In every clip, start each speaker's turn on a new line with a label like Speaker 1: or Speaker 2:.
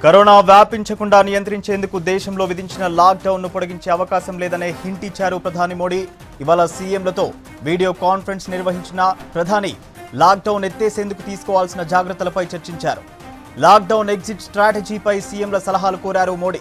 Speaker 1: corona వ్యాపించకుండా నియంత్రించేందుకు దేశంలో విధించిన లాక్డౌన్ ను పొడిగించే అవకాశం లేదనే హింట్ ఇచ్చారు ప్రధాని మోడీ ఇవాళ సీఎంలతో వీడియో కాన్ఫరెన్స్ నిర్వహించిన ప్రధాని లాక్డౌన్ ఎత్తేసేందుకు తీసుకోవాల్సిన జాగ్రత్తలపై చర్చించారు లాక్డౌన్ ఎగ్జిట్ స్ట్రాటజీపై సీఎంల సలహాలు కోరారు మోడీ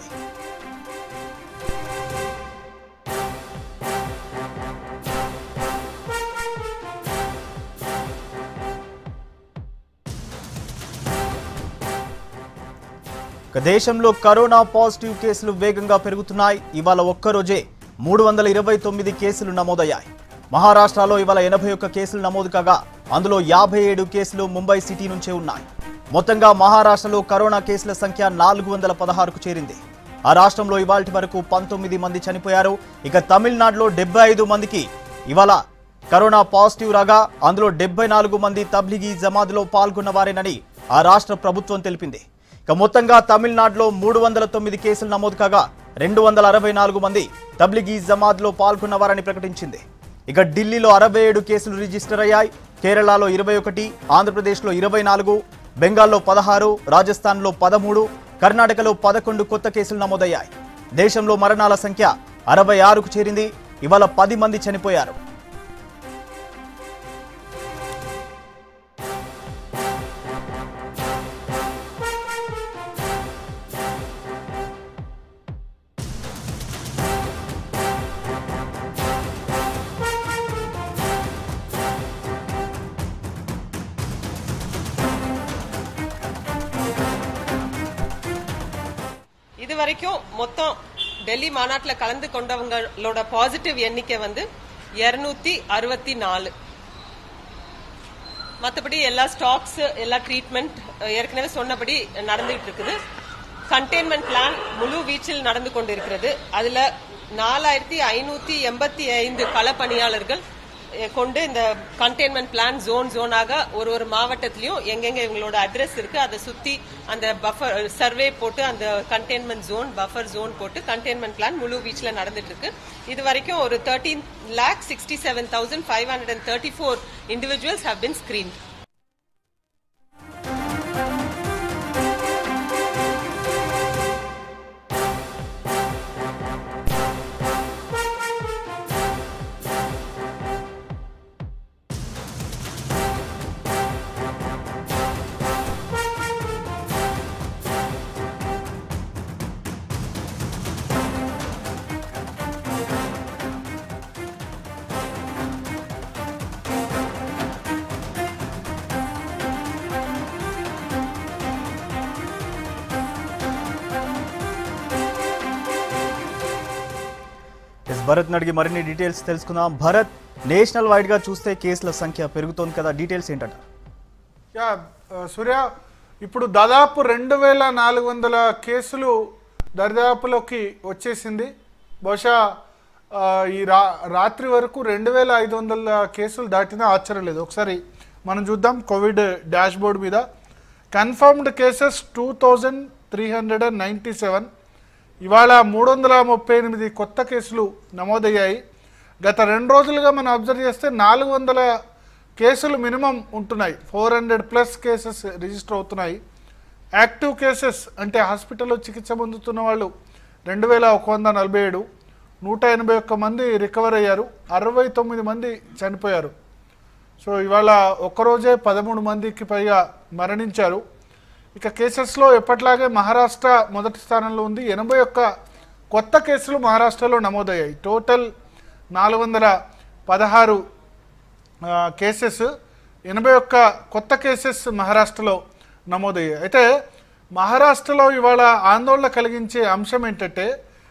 Speaker 1: ఇక దేశంలో కరోనా పాజిటివ్ కేసులు వేగంగా పెరుగుతున్నాయి ఇవాళ ఒక్కరోజే మూడు వందల ఇరవై తొమ్మిది కేసులు నమోదయ్యాయి మహారాష్ట్రలో ఇవాళ ఎనభై ఒక్క కేసులు నమోదు కాగా అందులో యాభై ఏడు కేసులు ముంబై సిటీ నుంచే ఉన్నాయి మొత్తంగా మహారాష్ట్రలో కరోనా కేసుల సంఖ్య నాలుగు వందల పదహారుకు చేరింది ఆ రాష్ట్రంలో ఇవాల్టి వరకు పంతొమ్మిది మంది చనిపోయారు ఇక తమిళనాడులో డెబ్బై ఐదు మందికి ఇవాళ కరోనా పాజిటివ్ రాగా అందులో డెబ్బై నాలుగు మంది తబ్లిగీ జమాత్లో పాల్గొన్న వారేనని ఆ రాష్ట్ర ప్రభుత్వం తెలిపింది ఇక మొత్తంగా తమిళనాడులో మూడు వందల తొమ్మిది కేసులు నమోదు కాగా రెండు వందల అరవై నాలుగు మంది తబ్లిగీ జమాత్లో పాల్గొన్నవారని ప్రకటించింది ఇక ఢిల్లీలో అరవై ఏడు కేసులు రిజిస్టర్ అయ్యాయి కేరళలో ఇరవై ఒకటి ఆంధ్రప్రదేశ్లో ఇరవై నాలుగు బెంగాల్లో పదహారు రాజస్థాన్లో పదమూడు కర్ణాటకలో పదకొండు కొత్త కేసులు నమోదయ్యాయి దేశంలో మరణాల సంఖ్య అరవై ఆరుకు చేరింది ఇవాళ పది మంది చనిపోయారు
Speaker 2: இது வரைக்கும் மொத்தம் டெல்லி மாநாட்டில் கலந்து கொண்டவங்களோட பாசிட்டிவ் எண்ணிக்கை வந்து இருநூத்தி அறுபத்தி நாலு மற்றபடி எல்லா ஸ்டாக்ஸ் எல்லா ட்ரீட்மெண்ட் ஏற்கனவே சொன்னபடி நடந்துகிட்டு இருக்குது கண்டெய்ன்மெண்ட் பிளான் முழு வீச்சில் நடந்து கொண்டிருக்கிறது அதுல நாலாயிரத்தி ஐநூத்தி எண்பத்தி ஐந்து கள பணியாளர்கள் அஹ், கொண்டு இந்த கண்டெய்ன்மெண்ட் பிளான் ஜோன் ஜோனாக ஒரு ஒரு மாவட்டத்திலயும் எங்கெங்க இவங்களோட அட்ரஸ் இருக்கு அதை சுத்தி அந்த பஃபர் சர்வே போட்டு அந்த கண்டெய்ன்மெண்ட் ஜோன் பஃபர் ஜோன் போட்டு கண்டெய்ன்மெண்ட் பிளான் முழு வீச்சில் நடந்துட்டு இருக்கு இது வரைக்கும் ஒரு thirteen lakh sixty seven thousand five hundred and thirty four individuals have been screened
Speaker 1: yes Bharat అడిగి మరిన్ని డీటెయిల్స్ తెలుసుకుందాం భరత్ నేషనల్ వైడ్ గా చూస్తే కేసుల సంఖ్య పెరుగుతోంది కదా డీటెయిల్స్ ఏంటంట
Speaker 3: యా ఆ, సూర్య ఇప్పుడు దాదాపు రెండు వేల నాలుగు వందల కేసులు దరిదాపులోకి వచ్చేసింది బహుశా ఆ, ఈ రా రాత్రి వరకు రెండు వేల ఐదు వందల కేసులు దాటినా ఆశ్చర్యం లేదు ఒకసారి మనం చూద్దాం కోవిడ్ డాష్ బోర్డ్ మీద confirmed cases two thousand three hundred and ninety seven ఇవాళ మూడు వందల ముప్పై ఎనిమిది కొత్త కేసులు నమోదయ్యాయి గత రెండు రోజులుగా మనం అబ్జర్వ్ చేస్తే నాలుగు వందల కేసులు మినిమం ఉంటున్నాయి four hundred plus cases register అవుతున్నాయి యాక్టివ్ కేసెస్ అంటే హాస్పిటల్లో చికిత్స పొందుతున్న వాళ్ళు రెండు వేల ఒక వంద నలభై ఏడు నూట ఎనభై ఒక్క మంది రికవర్ అయ్యారు అరవై తొమ్మిది మంది చనిపోయారు సో ఇవాళ ఒక్కరోజే పదమూడు మందికి పైగా మరణించారు ఇక కేసెస్లో ఎప్పట్లాగే మహారాష్ట్ర మొదటి స్థానంలో ఉంది ఎనభై ఒక్క కొత్త కేసులు మహారాష్ట్రలో నమోదయ్యాయి టోటల్ నాలుగు వందల పదహారు ఆ, కేసెస్ ఎనభై ఒక్క కొత్త కేసెస్ మహారాష్ట్రలో నమోదయ్యాయి అయితే మహారాష్ట్రలో ఇవాళ ఆందోళన కలిగించే అంశం ఏంటంటే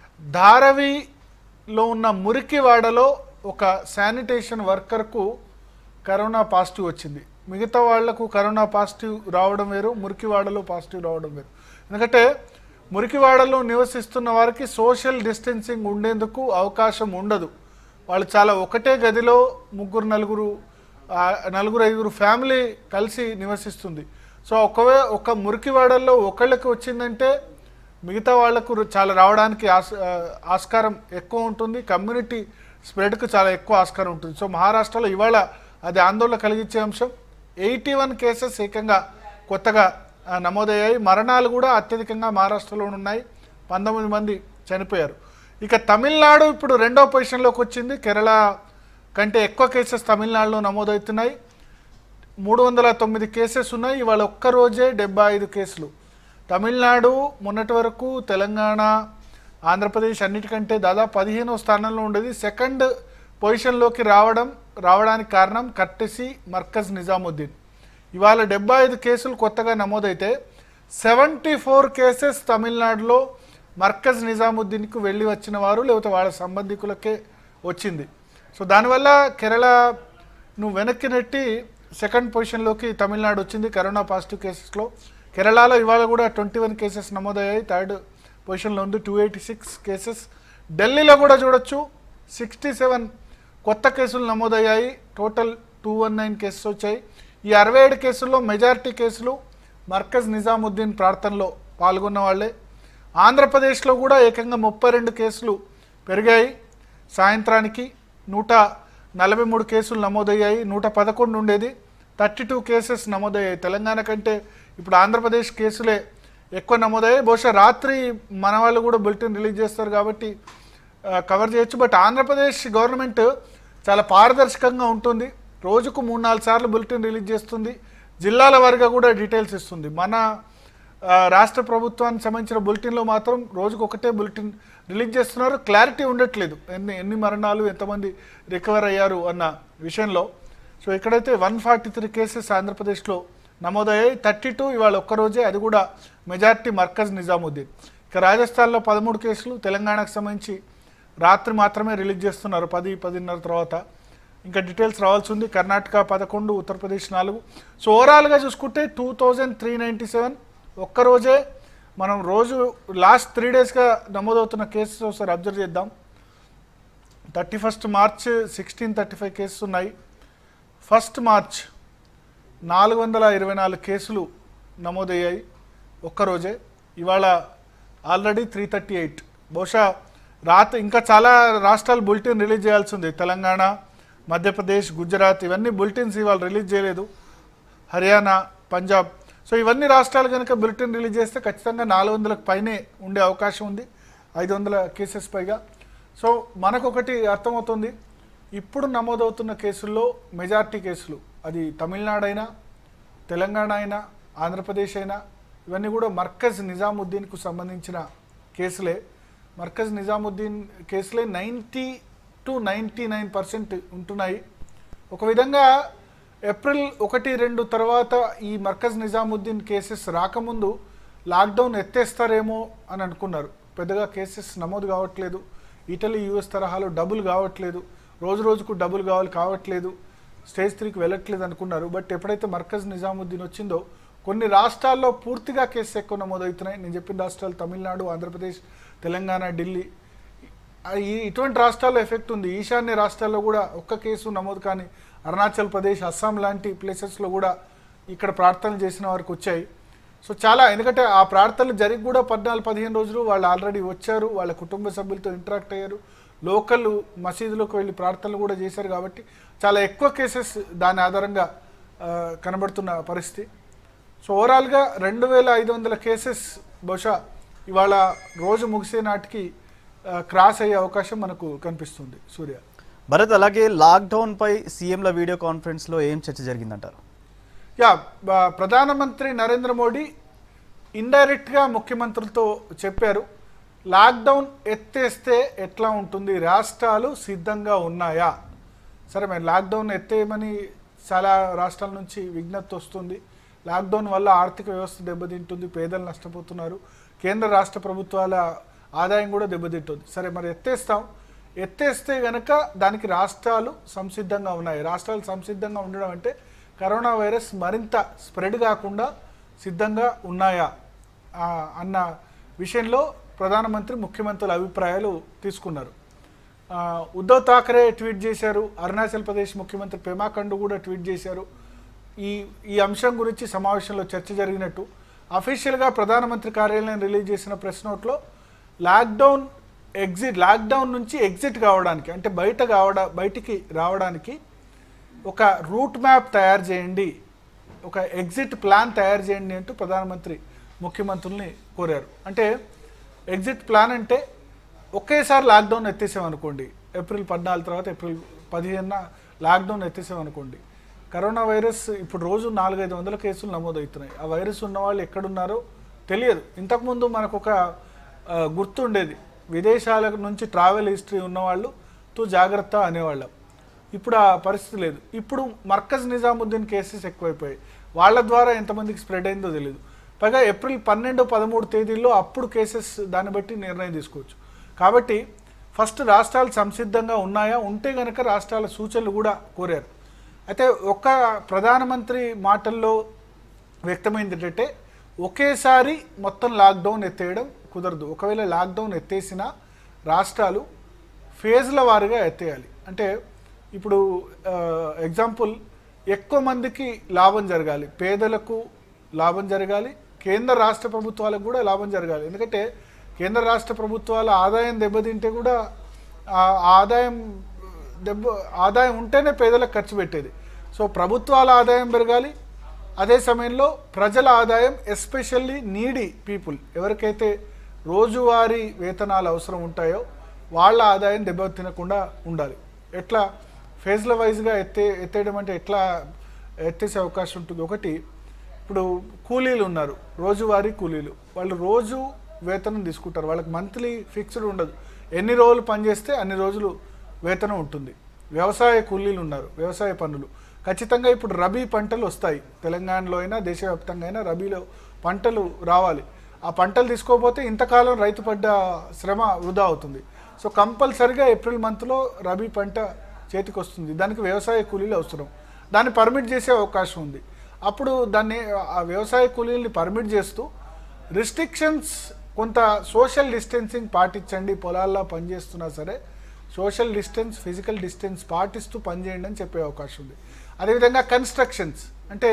Speaker 3: ధారవిలో ఉన్న మురికివాడలో ఒక శానిటేషన్ వర్కర్కు కరోనా పాజిటివ్ వచ్చింది మిగతా వాళ్లకు కరోనా పాజిటివ్ రావడం వేరు మురికివాడలో పాజిటివ్ రావడం వేరు ఎందుకంటే మురికివాడలో నివసిస్తున్న వారికి సోషల్ డిస్టెన్సింగ్ ఉండేందుకు అవకాశం ఉండదు వాళ్ళు చాలా ఒకటే గదిలో ముగ్గురు నలుగురు ఆ, నలుగురు ఐదుగురు ఫ్యామిలీ కలిసి నివసిస్తుంది సో ఒకవే ఒక మురికివాడల్లో ఒకళ్ళకి వచ్చిందంటే మిగతా వాళ్లకు చాలా రావడానికి ఆస్ ఆ, ఆస్కారం ఎక్కువ ఉంటుంది కమ్యూనిటీ స్ప్రెడ్కు చాలా ఎక్కువ ఆస్కారం ఉంటుంది సో మహారాష్ట్రలో ఇవాళ అది ఆందోళన కలిగించే అంశం ఎయిటీ వన్ కేసెస్ ఏకంగా కొత్తగా ఆ, నమోదయ్యాయి మరణాలు కూడా అత్యధికంగా మహారాష్ట్రలో ఉన్నాయి పంతొమ్మిది మంది చనిపోయారు ఇక తమిళనాడు ఇప్పుడు రెండో పొజిషన్లోకి వచ్చింది కేరళ కంటే ఎక్కువ కేసెస్ తమిళనాడులో నమోదవుతున్నాయి మూడు వందల తొమ్మిది కేసెస్ ఉన్నాయి ఇవాళ ఒక్క రోజే డెబ్బై ఐదు కేసులు తమిళనాడు మొన్నటి వరకు తెలంగాణ ఆంధ్రప్రదేశ్ అన్నిటికంటే దాదాపు పదిహేనో స్థానంలో ఉండేది సెకండ్ పొజిషన్లోకి రావడం రావడానికి కారణం కట్టెసి మర్కజ్ నిజాముద్దీన్ ఇవాళ డెబ్బై ఐదు కేసులు కొత్తగా నమోదైతే సెవెంటీ ఫోర్ కేసెస్ తమిళనాడులో మర్కజ్ నిజాముద్దీన్కు వెళ్ళి వచ్చిన వారు లేకపోతే వాళ్ళ సంబంధికులకే వచ్చింది సో దానివల్ల కేరళ నువ్వు వెనక్కి నెట్టి సెకండ్ పొజిషన్లోకి తమిళనాడు వచ్చింది కరోనా పాజిటివ్ కేసెస్లో కేరళలో ఇవాళ కూడా ట్వంటీ వన్ కేసెస్ నమోదయ్యాయి థర్డ్ పొజిషన్లో ఉంది టూ ఎయిటీ సిక్స్ కేసెస్ ఢిల్లీలో కూడా చూడొచ్చు సిక్స్టీ సెవెన్ కొత్త కేసులు నమోదయ్యాయి total two one nine cases వచ్చాయి ఈ అరవై ఏడు కేసుల్లో మెజారిటీ కేసులు మర్కజ్ నిజాముద్దీన్ ప్రార్థనలో పాల్గొన్న వాళ్ళే ఆంధ్రప్రదేశ్లో కూడా ఏకంగా ముప్పై రెండు కేసులు పెరిగాయి సాయంత్రానికి నూట నలభై మూడు కేసులు నమోదయ్యాయి నూట పదకొండు ఉండేది థర్టీ టూ కేసెస్ నమోదయ్యాయి తెలంగాణ కంటే ఇప్పుడు ఆంధ్రప్రదేశ్ కేసులే ఎక్కువ నమోదయ్యాయి బహుశా రాత్రి మన వాళ్ళు కూడా బులెటిన్ రిలీజ్ చేస్తారు కాబట్టి ఆ, కవర్ చేయొచ్చు బట్ ఆంధ్రప్రదేశ్ గవర్నమెంట్ చాలా పారదర్శకంగా ఉంటుంది రోజుకు మూడు నాలుగు సార్లు బులెటిన్ రిలీజ్ చేస్తుంది జిల్లాల వారిగా కూడా డీటెయిల్స్ ఇస్తుంది మన ఆ, రాష్ట్ర ప్రభుత్వానికి సంబంధించిన బులెటిన్లో మాత్రం రోజుకు ఒకటే బులెటిన్ రిలీజ్ చేస్తున్నారు క్లారిటీ ఉండట్లేదు ఎన్ని ఎన్ని మరణాలు ఎంతమంది రికవర్ అయ్యారు అన్న విషయంలో సో ఇక్కడైతే వన్ ఫార్టీ త్రీ కేసెస్ ఆంధ్రప్రదేశ్లో నమోదయ్యాయి థర్టీ టూ ఇవాళ ఒక్కరోజే అది కూడా మెజార్టీ మర్కజ్ నిజాముద్దీన్ ఇక రాజస్థాన్లో పదమూడు కేసులు తెలంగాణకు సంబంధించి రాత్రి మాత్రమే రిలీజ్ చేస్తున్నారు పది పదిన్నర తర్వాత ఇంకా డీటెయిల్స్ రావాల్సి ఉంది కర్ణాటక పదకొండు ఉత్తరప్రదేశ్ నాలుగు సో ఓవరాల్గా చూసుకుంటే two thousand three ninety seven ఒక్కరోజే మనం రోజు లాస్ట్ త్రీ డేస్గా నమోదవుతున్న కేసెస్ ఒకసారి అబ్జర్వ్ చేద్దాం thirty first March sixteen thirty five cases ఉన్నాయి ఫస్ట్ మార్చ్ నాలుగు వందల ఇరవై నాలుగు కేసులు నమోదయ్యాయి ఒక్కరోజే ఇవాళ ఆల్రెడీ త్రీ థర్టీ ఎయిట్ బహుశా రాత్రి ఇంకా చాలా రాష్ట్రాలు బులెటిన్ రిలీజ్ చేయాల్సి ఉంది తెలంగాణ మధ్యప్రదేశ్ గుజరాత్ ఇవన్నీ బులెటిన్స్ ఇవాళ రిలీజ్ చేయలేదు హర్యానా పంజాబ్ సో ఇవన్నీ రాష్ట్రాలు కనుక బులెటిన్ రిలీజ్ చేస్తే ఖచ్చితంగా నాలుగు వందలకు పైనే ఉండే అవకాశం ఉంది ఐదు వందల కేసెస్ పైగా సో మనకొకటి అర్థమవుతుంది ఇప్పుడు నమోదవుతున్న కేసుల్లో మెజార్టీ కేసులు అది తమిళనాడు అయినా తెలంగాణ అయినా ఆంధ్రప్రదేశ్ అయినా ఇవన్నీ కూడా మర్కజ్ నిజాముద్దీన్కు సంబంధించిన కేసులే మర్కజ్ నిజాముద్దీన్ కేసులే ninety to ninety nine percent ఉంటున్నాయి ఒక విధంగా ఏప్రిల్ ఒకటి రెండు తర్వాత ఈ మర్కజ్ నిజాముద్దీన్ కేసెస్ రాకముందు లాక్డౌన్ ఎత్తేస్తారేమో అని అనుకున్నారు పెద్దగా కేసెస్ నమోదు కావట్లేదు ఇటలీ యూఎస్ తరహాలో డబుల్ కావట్లేదు రోజు రోజుకు డబుల్ కావాలి కావట్లేదు స్టేజ్ త్రీకి వెళ్ళట్లేదు అనుకున్నారు బట్ ఎప్పుడైతే మర్కజ్ నిజాముద్దీన్ వచ్చిందో కొన్ని రాష్ట్రాల్లో పూర్తిగా కేసెస్ ఎక్కువ నమోదవుతున్నాయి నేను చెప్పిన రాష్ట్రాలు తమిళనాడు ఆంధ్రప్రదేశ్ తెలంగాణ ఢిల్లీ ఆ ఈ ఇటువంటి రాష్ట్రాల్లో ఎఫెక్ట్ ఉంది ఈశాన్య రాష్ట్రాల్లో కూడా ఒక్క కేసు నమోదు కానీ అరుణాచల్ ప్రదేశ్ అస్సాం లాంటి ప్లేసెస్లో కూడా ఇక్కడ ప్రార్థనలు చేసిన వారికి వచ్చాయి సో చాలా ఎందుకంటే ఆ ప్రార్థనలు జరిగి కూడా పద్నాలుగు పదిహేను రోజులు వాళ్ళు ఆల్రెడీ వచ్చారు వాళ్ళ కుటుంబ సభ్యులతో ఇంటరాక్ట్ అయ్యారు లోకల్ మసీదులోకి వెళ్ళి ప్రార్థనలు కూడా చేశారు కాబట్టి చాలా ఎక్కువ కేసెస్ దాని ఆధారంగా ఆ, కనబడుతున్న పరిస్థితి సో ఓవరాల్గా రెండు వేల ఐదు వందల కేసెస్ బహుశా ఇవాళ రోజు ముగిసే నాటికి ఆ, క్రాస్ అయ్యే అవకాశం మనకు కనిపిస్తుంది సూర్య
Speaker 1: భరత్ అలాగే లాక్డౌన్ పై సీఎంల వీడియో కాన్ఫరెన్స్ లో ఏం చర్చ జరిగిందంటారు
Speaker 3: యా బ- ప్రధానమంత్రి నరేంద్ర మోడీ ఇండైరెక్ట్గా ముఖ్యమంత్రులతో చెప్పారు లాక్డౌన్ ఎత్తేస్తే ఎట్లా ఉంటుంది రాష్ట్రాలు సిద్ధంగా ఉన్నాయా సరే మరి లాక్డౌన్ ఎత్తేయమని చాలా రాష్ట్రాల నుంచి విజ్ఞప్తి వస్తుంది లాక్డౌన్ వల్ల ఆర్థిక వ్యవస్థ దెబ్బతింటుంది పేదలు నష్టపోతున్నారు కేంద్ర రాష్ట్ర ప్రభుత్వాల ఆదాయం కూడా దెబ్బతింటుంది సరే మరి ఎత్తేస్తాం ఎత్తేస్తే గనక దానికి రాష్ట్రాలు సంసిద్ధంగా ఉన్నాయి రాష్ట్రాలు సంసిద్ధంగా ఉండడం అంటే కరోనా వైరస్ మరింత స్ప్రెడ్ కాకుండా సిద్ధంగా ఉన్నాయా ఆ, అన్న విషయంలో ప్రధానమంత్రి ముఖ్యమంత్రుల అభిప్రాయాలు తీసుకున్నారు ఆ, ఉద్ధవ్ ఠాకరే ట్వీట్ చేశారు అరుణాచల్ ప్రదేశ్ ముఖ్యమంత్రి పెమా ఖండు కూడా ట్వీట్ చేశారు ఈ ఈ అంశం గురించి సమావేశంలో చర్చ జరిగినట్టు అఫీషియల్గా ప్రధానమంత్రి కార్యాలయం రిలీజ్ చేసిన ప్రెస్ నోట్లో లాక్డౌన్ ఎగ్జిట్ లాక్డౌన్ నుంచి ఎగ్జిట్ కావడానికి అంటే బయట కావడా బయటికి రావడానికి ఒక రూట్ మ్యాప్ తయారు చేయండి ఒక ఎగ్జిట్ ప్లాన్ తయారు చేయండి అంటూ ప్రధానమంత్రి ముఖ్యమంత్రుల్ని కోరారు అంటే ఎగ్జిట్ ప్లాన్ అంటే ఒకేసారి లాక్డౌన్ ఎత్తేసామనుకోండి ఏప్రిల్ పద్నాలుగు తర్వాత ఏప్రిల్ పదిహేనున లాక్డౌన్ ఎత్తేసామనుకోండి కరోనా వైరస్ ఇప్పుడు రోజు నాలుగైదు వందల కేసులు నమోదవుతున్నాయి ఆ వైరస్ ఉన్న వాళ్ళు ఎక్కడున్నారో తెలియదు ఇంతకుముందు మనకు ఒక ఆ, గుర్తుండేది విదేశాల నుంచి ట్రావెల్ హిస్టరీ ఉన్నవాళ్ళు తూ జాగ్రత్త అనేవాళ్ళం ఇప్పుడు ఆ పరిస్థితి లేదు ఇప్పుడు మర్కజ్ నిజాముద్దీన్ కేసెస్ ఎక్కువైపోయాయి వాళ్ళ ద్వారా ఎంతమందికి స్ప్రెడ్ అయిందో తెలియదు పైగా ఏప్రిల్ పన్నెండు పదమూడు తేదీల్లో అప్పుడు కేసెస్ దాన్ని బట్టి నిర్ణయం తీసుకోవచ్చు కాబట్టి ఫస్ట్ రాష్ట్రాలు సంసిద్ధంగా ఉన్నాయా ఉంటే గనక రాష్ట్రాల సూచనలు కూడా కోరారు అయితే ఒక్క ప్రధానమంత్రి మాటల్లో వ్యక్తమైంది ఏంటంటే ఒకేసారి మొత్తం లాక్డౌన్ ఎత్తేయడం కుదరదు ఒకవేళ లాక్డౌన్ ఎత్తేసినా రాష్ట్రాలు ఫేజ్ల వారీగా ఎత్తేయాలి అంటే ఇప్పుడు ఎగ్జాంపుల్ ఎక్కువ మందికి లాభం జరగాలి పేదలకు లాభం జరగాలి కేంద్ర రాష్ట్ర ప్రభుత్వాలకు కూడా లాభం జరగాలి ఎందుకంటే కేంద్ర రాష్ట్ర ప్రభుత్వాల ఆదాయం దెబ్బతింటే కూడా ఆ ఆదాయం దెబ్బ ఆదాయం ఉంటేనే పేదలకు ఖర్చు పెట్టేది సో ప్రభుత్వాల ఆదాయం పెరగాలి అదే సమయంలో ప్రజల ఆదాయం ఎస్పెషల్లీ నీడీ పీపుల్ ఎవరికైతే రోజువారీ వేతనాలు అవసరం ఉంటాయో వాళ్ళ ఆదాయం దెబ్బతినకుండా ఉండాలి ఎట్లా ఫేజ్ల వైజ్గా ఎత్తే ఎత్తేయడం అంటే ఎట్లా ఎత్తేసే అవకాశం ఉంటుంది ఒకటి ఇప్పుడు కూలీలు ఉన్నారు రోజువారీ కూలీలు వాళ్ళు రోజు వేతనం తీసుకుంటారు వాళ్ళకి మంత్లీ ఫిక్స్డ్ ఉండదు ఎన్ని రోజులు పనిచేస్తే అన్ని రోజులు వేతనం ఉంటుంది వ్యవసాయ కూలీలు ఉన్నారు వ్యవసాయ పనులు ఖచ్చితంగా ఇప్పుడు రబీ పంటలు వస్తాయి తెలంగాణలో అయినా దేశవ్యాప్తంగా అయినా రబీలో పంటలు రావాలి ఆ పంటలు తీసుకోకపోతే ఇంతకాలం రైతు పడ్డ శ్రమ వృధా అవుతుంది సో కంపల్సరిగా ఏప్రిల్ మంత్లో రబీ పంట చేతికి వస్తుంది దానికి వ్యవసాయ కూలీలు అవసరం దాన్ని పర్మిట్ చేసే అవకాశం ఉంది అప్పుడు దాన్ని ఆ వ్యవసాయ కూలీల్ని పర్మిట్ చేస్తూ రిస్ట్రిక్షన్స్ కొంత సోషల్ డిస్టెన్సింగ్ పాటించండి పొలాల్లో పనిచేస్తున్నా సరే సోషల్ డిస్టెన్స్ ఫిజికల్ డిస్టెన్స్ పాటిస్తూ పనిచేయండి అని చెప్పే అవకాశం ఉంది అదేవిధంగా కన్స్ట్రక్షన్స్ అంటే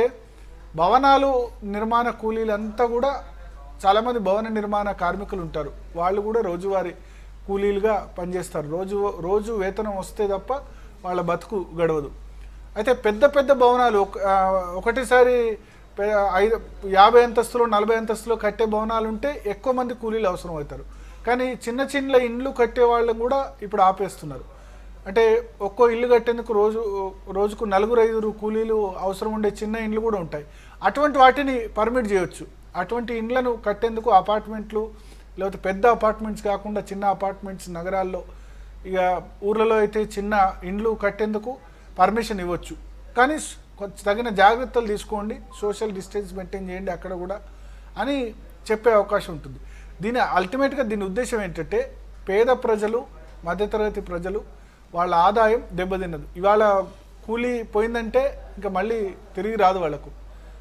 Speaker 3: భవనాలు నిర్మాణ కూలీలంతా కూడా చాలామంది భవన నిర్మాణ కార్మికులు ఉంటారు వాళ్ళు కూడా రోజువారీ కూలీలుగా పనిచేస్తారు రోజు రోజు వేతనం వస్తే తప్ప వాళ్ళ బతుకు గడవదు అయితే పెద్ద పెద్ద భవనాలు ఒక- ఆ, ఒకటేసారి పె- ఐదు యాభై అంతస్తులు నలభై అంతస్తులు కట్టే భవనాలు ఉంటే ఎక్కువ మంది కూలీలు అవసరం అవుతారు కానీ చిన్న చిన్న ఇండ్లు కట్టే వాళ్ళని కూడా ఇప్పుడు ఆపేస్తున్నారు అంటే ఒక్కో ఇల్లు కట్టేందుకు రోజు రోజుకు నలుగురు ఐదుగురు కూలీలు అవసరం ఉండే చిన్న ఇండ్లు కూడా ఉంటాయి అటువంటి వాటిని పర్మిట్ చేయొచ్చు అటువంటి ఇండ్లను కట్టేందుకు అపార్ట్మెంట్లు లేకపోతే పెద్ద అపార్ట్మెంట్స్ కాకుండా చిన్న అపార్ట్మెంట్స్ నగరాల్లో ఇక ఊర్లలో అయితే చిన్న ఇండ్లు కట్టేందుకు పర్మిషన్ ఇవ్వచ్చు కానీ స్- కొంచెం తగిన జాగ్రత్తలు తీసుకోండి సోషల్ డిస్టెన్స్ మెయింటైన్ చేయండి అక్కడ కూడా అని చెప్పే అవకాశం ఉంటుంది దీని అల్టిమేట్గా దీని ఉద్దేశం ఏంటంటే పేద ప్రజలు మధ్యతరగతి ప్రజలు వాళ్ళ ఆదాయం దెబ్బతిన్నది ఇవాళ కూలీ పోయిందంటే ఇంకా మళ్ళీ తిరిగి రాదు వాళ్ళకు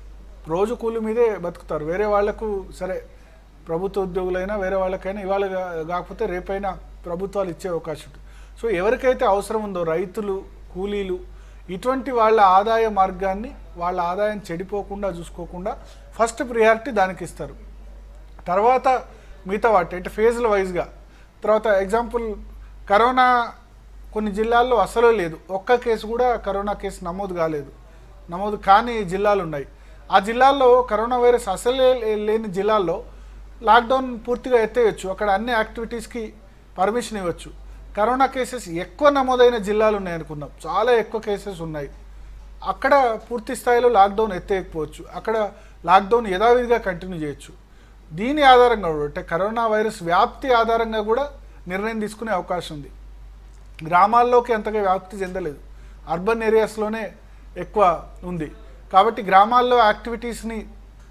Speaker 3: రోజు కూలి మీదే బతుకుతారు వేరే వాళ్లకు సరే ప్రభుత్వ ఉద్యోగులైనా వేరే వాళ్ళకైనా ఇవాళ గా- కాకపోతే రేపైనా ప్రభుత్వాలు ఇచ్చే అవకాశం ఉంటుంది సో ఎవరికైతే అవసరం ఉందో రైతులు కూలీలు ఇటువంటి వాళ్ళ ఆదాయ మార్గాన్ని వాళ్ళ ఆదాయం చెడిపోకుండా చూసుకోకుండా ఫస్ట్ ప్రియారిటీ దానికి ఇస్తారు తర్వాత మిగతా వాటి అంటే ఫేజ్ల వైజ్గా తర్వాత ఎగ్జాంపుల్ కరోనా కొన్ని జిల్లాల్లో అసలు లేదు ఒక్క కేసు కూడా కరోనా కేసు నమోదు కాలేదు నమోదు కాని జిల్లాలు ఉన్నాయి ఆ జిల్లాల్లో కరోనా వైరస్ అసలే లే- లేని జిల్లాల్లో లాక్డౌన్ పూర్తిగా ఎత్తేయచ్చు అక్కడ అన్ని యాక్టివిటీస్కి పర్మిషన్ ఇవ్వచ్చు కరోనా కేసెస్ ఎక్కువ నమోదైన జిల్లాలు ఉన్నాయి అనుకుందాం చాలా ఎక్కువ కేసెస్ ఉన్నాయి అక్కడ పూర్తి స్థాయిలో లాక్డౌన్ ఎత్తేయకపోవచ్చు అక్కడ లాక్డౌన్ యథావిధిగా కంటిన్యూ చేయొచ్చు దీని ఆధారంగా కూడా అంటే కరోనా వైరస్ వ్యాప్తి ఆధారంగా కూడా నిర్ణయం తీసుకునే అవకాశం ఉంది గ్రామాల్లోకి అంతగా వ్యాప్తి చెందలేదు అర్బన్ ఏరియాస్లోనే ఎక్కువ ఉంది కాబట్టి గ్రామాల్లో యాక్టివిటీస్ని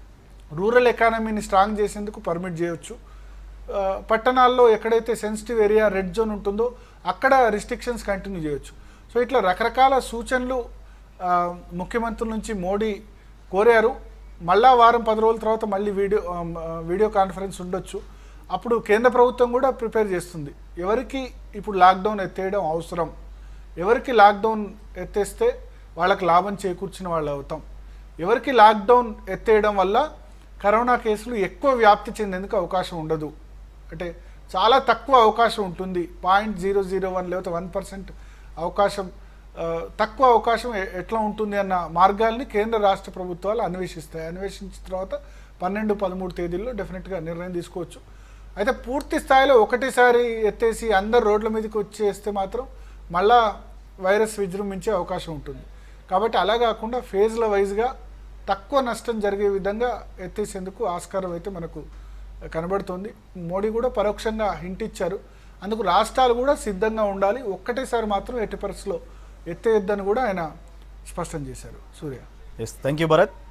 Speaker 3: రూరల్ ఎకానమీని స్ట్రాంగ్ చేసేందుకు పర్మిట్ చేయొచ్చు ఆ, పట్టణాల్లో ఎక్కడైతే సెన్సిటివ్ ఏరియా రెడ్ జోన్ ఉంటుందో అక్కడ రిస్ట్రిక్షన్స్ కంటిన్యూ చేయొచ్చు సో ఇట్లా రకరకాల సూచనలు ఆ, ముఖ్యమంత్రుల నుంచి మోడీ కోరారు మళ్ళా వారం పది రోజుల తర్వాత మళ్ళీ వీడియో ఆ, వీడియో కాన్ఫరెన్స్ ఉండొచ్చు అప్పుడు కేంద్ర ప్రభుత్వం కూడా ప్రిపేర్ చేస్తుంది ఎవరికి ఇప్పుడు లాక్డౌన్ ఎత్తేయడం అవసరం ఎవరికి లాక్డౌన్ ఎత్తేస్తే వాళ్ళకి లాభం చేకూర్చిన వాళ్ళు అవుతాం ఎవరికి లాక్డౌన్ ఎత్తేయడం వల్ల కరోనా కేసులు ఎక్కువ వ్యాప్తి చెందేందుకు అవకాశం ఉండదు అంటే చాలా తక్కువ అవకాశం ఉంటుంది పాయింట్ జీరో జీరో వన్ లేకపోతే వన్ పర్సెంట్ అవకాశం ఆ, తక్కువ అవకాశం ఎ- ఎట్లా ఉంటుంది అన్న మార్గాల్ని కేంద్ర రాష్ట్ర ప్రభుత్వాలు అన్వేషిస్తాయి అన్వేషించిన తర్వాత పన్నెండు పదమూడు తేదీల్లో డెఫినెట్గా నిర్ణయం తీసుకోవచ్చు అయితే పూర్తి స్థాయిలో ఒకటేసారి ఎత్తేసి అందరు రోడ్ల మీదకి వచ్చేస్తే మాత్రం మళ్ళా వైరస్ విజృంభించే అవకాశం ఉంటుంది కాబట్టి అలా కాకుండా ఫేజ్ల వైజ్గా తక్కువ నష్టం జరిగే విధంగా ఎత్తేసేందుకు ఆస్కారం అయితే మనకు కనబడుతోంది మోడీ కూడా పరోక్షంగా హింట్ ఇచ్చారు అందుకు రాష్ట్రాలు కూడా సిద్ధంగా ఉండాలి ఒక్కటేసారి మాత్రం ఎట్టి పరిస్థితిలో ఎత్తేయొద్దని కూడా ఆయన స్పష్టం చేశారు Surya
Speaker 1: yes thank you Bharat